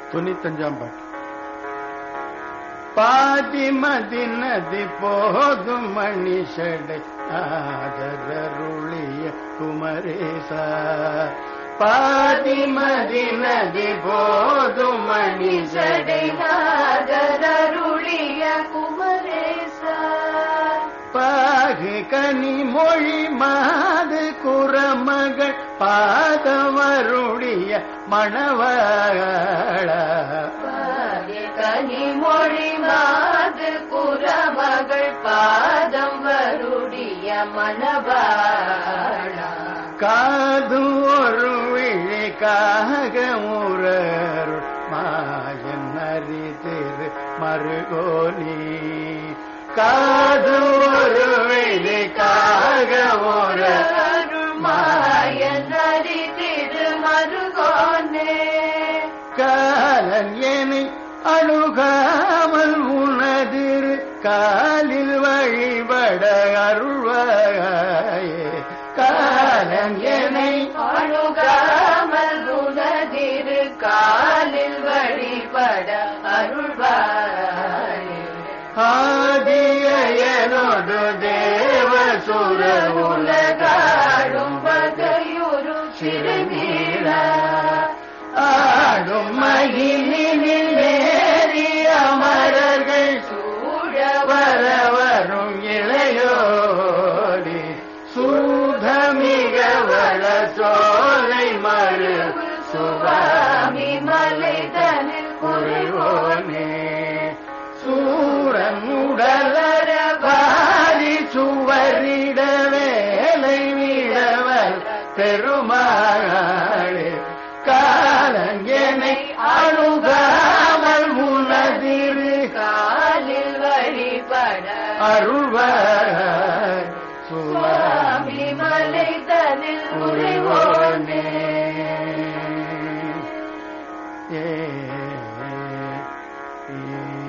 தொண்ணூத்தஞ்சாம் பாட்டு பாதி மதி நதி போதும் மணிஷடை ஆதரருளிய குமரேசா பாதி மதி நதி போதும் மணிஷடை ஜடைநாதருளிய குமரேசா பாகு கனி மொழி மாது குரமகள் பாதவருடைய மணவாள கனி மொழி மாது குரமகள் பாதம் வருடைய மணவாளா காது ஒரு விழிக்காக முரர் மாயன் அறிதிரு மருகோனி காது ஒரு விழிக்காக முரர் மாயனரி திருமருகோனே காலன் என்னை அணுகாமல் உனதிரு காலில் வழிபட அருள்வாயே காலன் என்னை அணுகாமல் உனதிரு காலில் வழிபட அருள்வாயே ஆதியனோடு தேவ சுர உலகாடும் உலகாடும் வகையுறு சிறுநீரா ஆடும் மகிழினில் ஏறி அமரர்கள் சூழ வர வரும் இளையோடி சூதமிக வள சோலை மறு சுவாமி மலைதனில் குறைவோனே சூரன் உடலர பாரி சுவரிட வேலை விடவர் பெருமாளே காலங்கனை அணுகாமல் உனதிரு காலில் வழிபட அருள்வார் சுவாமி சுவாமி மலைதனில் உறைவோனே உறைவோனே ஏ ஏ